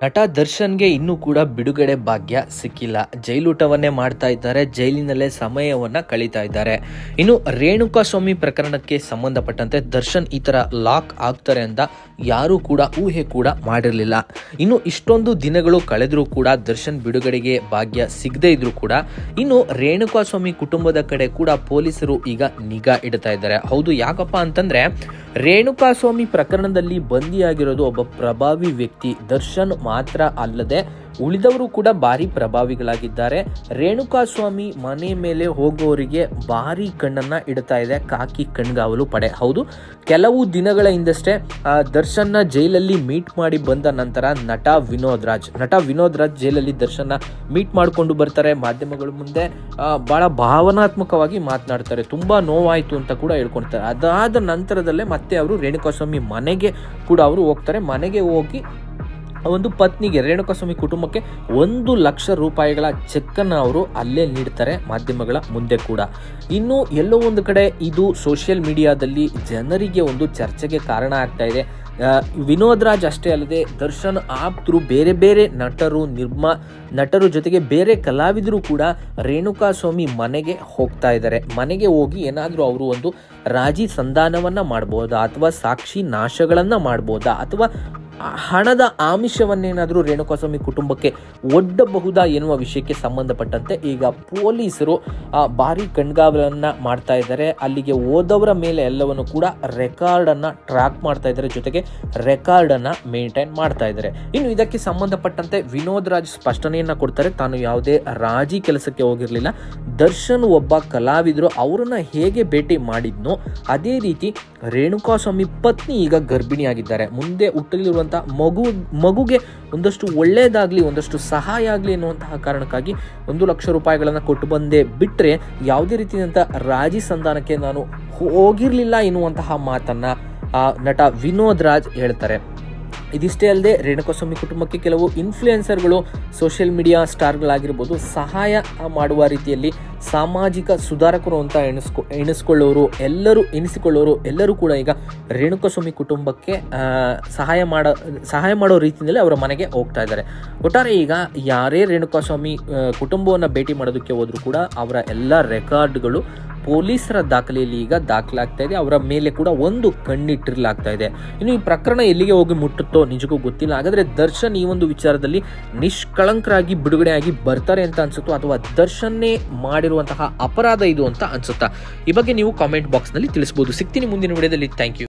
ನಟ ದರ್ಶನ್ಗೆ ಇನ್ನೂ ಕೂಡ ಬಿಡುಗಡೆ ಭಾಗ್ಯ ಸಿಕ್ಕಿಲ್ಲ ಜೈಲೂಟವನ್ನೇ ಮಾಡ್ತಾ ಇದ್ದಾರೆ ಜೈಲಿನಲ್ಲೇ ಸಮಯವನ್ನ ಕಳೀತಾ ಇದ್ದಾರೆ ಇನ್ನು ರೇಣುಕಾ ಸ್ವಾಮಿ ಪ್ರಕರಣಕ್ಕೆ ಸಂಬಂಧಪಟ್ಟಂತೆ ದರ್ಶನ್ ಈ ತರ ಲಾಕ್ ಆಗ್ತಾರೆ ಅಂತ ಯಾರೂ ಕೂಡ ಊಹೆ ಕೂಡ ಮಾಡಿರಲಿಲ್ಲ ಇನ್ನು ಇಷ್ಟೊಂದು ದಿನಗಳು ಕಳೆದರೂ ಕೂಡ ದರ್ಶನ್ ಬಿಡುಗಡೆಗೆ ಭಾಗ್ಯ ಸಿಗದೇ ಇದ್ರೂ ಕೂಡ ಇನ್ನು ರೇಣುಕಾ ಸ್ವಾಮಿ ಕುಟುಂಬದ ಕಡೆ ಕೂಡ ಪೊಲೀಸರು ಈಗ ನಿಗಾ ಇಡ್ತಾ ಇದ್ದಾರೆ ಹೌದು ಯಾಕಪ್ಪ ಅಂತಂದ್ರೆ ರೇಣುಕಾ ಸ್ವಾಮಿ ಪ್ರಕರಣದಲ್ಲಿ ಬಂದಿಯಾಗಿರೋದು ಒಬ್ಬ ಪ್ರಭಾವಿ ವ್ಯಕ್ತಿ ದರ್ಶನ್ ಮಾತ್ರ ಅಲ್ಲದೆ ಉಳಿದವರು ಕೂಡ ಭಾರಿ ಪ್ರಭಾವಿಗಳಾಗಿದ್ದಾರೆ ರೇಣುಕಾ ಸ್ವಾಮಿ ಮನೆ ಮೇಲೆ ಹೋಗೋರಿಗೆ ಭಾರಿ ಕಣ್ಣನ್ನ ಇಡ್ತಾ ಇದೆ ಕಾಕಿ ಕಣ್ಗಾವಲು ಪಡೆ ಹೌದು ಕೆಲವು ದಿನಗಳ ಹಿಂದಷ್ಟೇ ಆ, ದರ್ಶನ್ನ ಜೈಲಲ್ಲಿ ಮೀಟ್ ಮಾಡಿ ಬಂದ ನಂತರ ನಟ ವಿನೋದ್ ರಾಜ್ ನಟ ವಿನೋದ್ ರಾಜ್ ಜೈಲಲ್ಲಿ ದರ್ಶನ್ನ ಮೀಟ್ ಮಾಡಿಕೊಂಡು ಬರ್ತಾರೆ ಮಾಧ್ಯಮಗಳ ಮುಂದೆ ಆ, ಬಹಳ ಭಾವನಾತ್ಮಕವಾಗಿ ಮಾತನಾಡ್ತಾರೆ ತುಂಬಾ ನೋವಾಯ್ತು ಅಂತ ಕೂಡ ಹೇಳ್ಕೊಳ್ತಾರೆ ಅದಾದ ನಂತರದಲ್ಲೇ ಮತ್ತೆ ಅವರು ರೇಣುಕಾಸ್ವಾಮಿ ಮನೆಗೆ ಕೂಡ ಅವರು ಹೋಗ್ತಾರೆ ಮನೆಗೆ ಹೋಗಿ ಒಂದು ಪತ್ನಿಗೆ ರೇಣುಕಾಸ್ವಾಮಿ ಕುಟುಂಬಕ್ಕೆ ಒಂದು ಲಕ್ಷ ರೂಪಾಯಿಗಳ ಚೆಕ್ಕನ್ನು ಅವರು ಅಲ್ಲೇ ನೀಡ್ತಾರೆ ಮಾಧ್ಯಮಗಳ ಮುಂದೆ ಕೂಡ ಇನ್ನು ಎಲ್ಲೋ ಒಂದು ಕಡೆ ಇದು ಸೋಷಿಯಲ್ ಮೀಡಿಯಾದಲ್ಲಿ ಜನರಿಗೆ ಒಂದು ಚರ್ಚೆಗೆ ಕಾರಣ ಆಗ್ತಾ ಇದೆ ಆ, ವಿನೋದ್ ರಾಜ್ ಅಷ್ಟೇ ಅಲ್ಲದೆ ದರ್ಶನ್ ಆಪ್ತರು ಬೇರೆ ಬೇರೆ ನಟರು ನಿರ್ಮಾ ನಟರು ಜೊತೆಗೆ ಬೇರೆ ಕಲಾವಿದರು ಕೂಡ ರೇಣುಕಾ ಸ್ವಾಮಿ ಮನೆಗೆ ಹೋಗ್ತಾ ಇದ್ದಾರೆ ಮನೆಗೆ ಹೋಗಿ ಏನಾದರೂ ಅವರು ಒಂದು ರಾಜಿ ಸಂಧಾನವನ್ನ ಮಾಡ್ಬೋದಾ ಅಥವಾ ಸಾಕ್ಷಿ ನಾಶಗಳನ್ನ ಮಾಡ್ಬೋದಾ ಅಥವಾ ಹಣದ ಆಮಿಷವನ್ನೇನಾದರೂ ರೇಣುಕಾಸ್ವಾಮಿ ಕುಟುಂಬಕ್ಕೆ ಒಡ್ಡಬಹುದಾ ಎನ್ನುವ ವಿಷಯಕ್ಕೆ ಸಂಬಂಧಪಟ್ಟಂತೆ ಈಗ ಪೊಲೀಸರು ಆ, ಭಾರಿ ಕಣ್ಗಾವಲನ್ನ ಮಾಡ್ತಾ ಇದ್ದಾರೆ ಅಲ್ಲಿಗೆ ಹೋದವರ ಮೇಲೆ ಎಲ್ಲವನ್ನು ಕೂಡ ರೆಕಾರ್ಡ್ ಅನ್ನ ಟ್ರ್ಯಾಕ್ ಮಾಡ್ತಾ ಇದ್ದಾರೆ ಜೊತೆಗೆ ರೆಕಾರ್ಡ್ ಅನ್ನ ಮೇಂಟೈನ್ ಮಾಡ್ತಾ ಇದ್ದಾರೆ ಇನ್ನು ಇದಕ್ಕೆ ಸಂಬಂಧಪಟ್ಟಂತೆ ವಿನೋದ್ ರಾಜ್ ಸ್ಪಷ್ಟನೆಯನ್ನ ಕೊಡ್ತಾರೆ ತಾನು ಯಾವುದೇ ರಾಜಿ ಕೆಲಸಕ್ಕೆ ಹೋಗಿರಲಿಲ್ಲ ದರ್ಶನ್ ಒಬ್ಬ ಕಲಾವಿದರು ಅವರನ್ನ ಹೇಗೆ ಭೇಟಿ ಮಾಡಿದ್ನೋ ಅದೇ ರೀತಿ ರೇಣುಕಾಸ್ವಾಮಿ ಪತ್ನಿ ಈಗ ಗರ್ಭಿಣಿಯಾಗಿದ್ದಾರೆ ಮುಂದೆ ಹುಟ್ಟಲಿರುವಂತಹ ಮಗು ಮಗುಗೆ ಒಂದಷ್ಟು ಒಳ್ಳೇದಾಗ್ಲಿ ಒಂದಷ್ಟು ಸಹಾಯ ಆಗಲಿ ಎನ್ನುವಂತಹ ಕಾರಣಕ್ಕಾಗಿ ಒಂದು ಲಕ್ಷ ರೂಪಾಯಿಗಳನ್ನು ಕೊಟ್ಟು ಬಂದೆ ಬಿಟ್ಟರೆ ಯಾವುದೇ ರೀತಿಯಾದಂಥ ರಾಜಿ ಸಂಧಾನಕ್ಕೆ ನಾನು ಹೋಗಿರಲಿಲ್ಲ ಎನ್ನುವಂತಹ ಮಾತನ್ನ ಆ, ನಟ ವಿನೋದ್ ರಾಜ್ ಹೇಳ್ತಾರೆ ಇದಿಷ್ಟೇ ಅಲ್ಲದೆ ರೇಣುಕಾಸ್ವಾಮಿ ಕುಟುಂಬಕ್ಕೆ ಕೆಲವು ಇನ್ಫ್ಲೂಯೆನ್ಸರ್ಗಳು ಸೋಷಿಯಲ್ ಮೀಡಿಯಾ ಸ್ಟಾರ್ಗಳಾಗಿರ್ಬೋದು ಸಹಾಯ ಮಾಡುವ ರೀತಿಯಲ್ಲಿ ಸಾಮಾಜಿಕ ಸುಧಾರಕರು ಅಂತ ಎಣಿಸ್ಕೊ ಎಣಿಸ್ಕೊಳ್ಳೋರು ಎಲ್ಲರೂ ಎನಿಸಿಕೊಳ್ಳೋರು ಎಲ್ಲರೂ ಕೂಡ ಈಗ ರೇಣುಕಾಸ್ವಾಮಿ ಕುಟುಂಬಕ್ಕೆ ಆ, ಸಹಾಯ ಮಾಡ ಸಹಾಯ ಮಾಡೋ ರೀತಿಯಲ್ಲಿ ಅವರ ಮನೆಗೆ ಹೋಗ್ತಾ ಇದ್ದಾರೆ ಒಟ್ಟಾರೆ ಈಗ ಯಾರೇ ರೇಣುಕಾಸ್ವಾಮಿ ಕುಟುಂಬವನ್ನು ಭೇಟಿ ಮಾಡೋದಕ್ಕೆ ಹೋದ್ರು ಕೂಡ ಅವರ ಎಲ್ಲ ರೆಕಾರ್ಡ್ಗಳು ಪೊಲೀಸರ ದಾಖಲೆಯಲ್ಲಿ ಈಗ ದಾಖಲಾಗ್ತಾ ಇದೆ ಅವರ ಮೇಲೆ ಕೂಡ ಒಂದು ಕಣ್ಣಿಟ್ಟಿರಲಾಗ್ತಾ ಇದೆ ಇನ್ನು ಈ ಪ್ರಕರಣ ಎಲ್ಲಿಗೆ ಹೋಗಿ ಮುಟ್ಟುತ್ತೋ ನಿಜಕ್ಕೂ ಗೊತ್ತಿಲ್ಲ ಹಾಗಾದ್ರೆ ದರ್ಶನ್ ಈ ಒಂದು ವಿಚಾರದಲ್ಲಿ ನಿಷ್ಕಳಂಕರಾಗಿ ಬಿಡುಗಡೆಯಾಗಿ ಬರ್ತಾರೆ ಅಂತ ಅನ್ಸುತ್ತೋ ಅಥವಾ ದರ್ಶನ್ನೇ ಮಾಡಿರುವಂತಹ ಅಪರಾಧ ಇದು ಅಂತ ಅನ್ಸುತ್ತಾ ಈ ಬಗ್ಗೆ ನೀವು ಕಾಮೆಂಟ್ ಬಾಕ್ಸ್ನಲ್ಲಿ ತಿಳಿಸಬಹುದು ಸಿಗ್ತೀನಿ ಮುಂದಿನ ವಿಡಿಯೋದಲ್ಲಿ ಥ್ಯಾಂಕ್ ಯು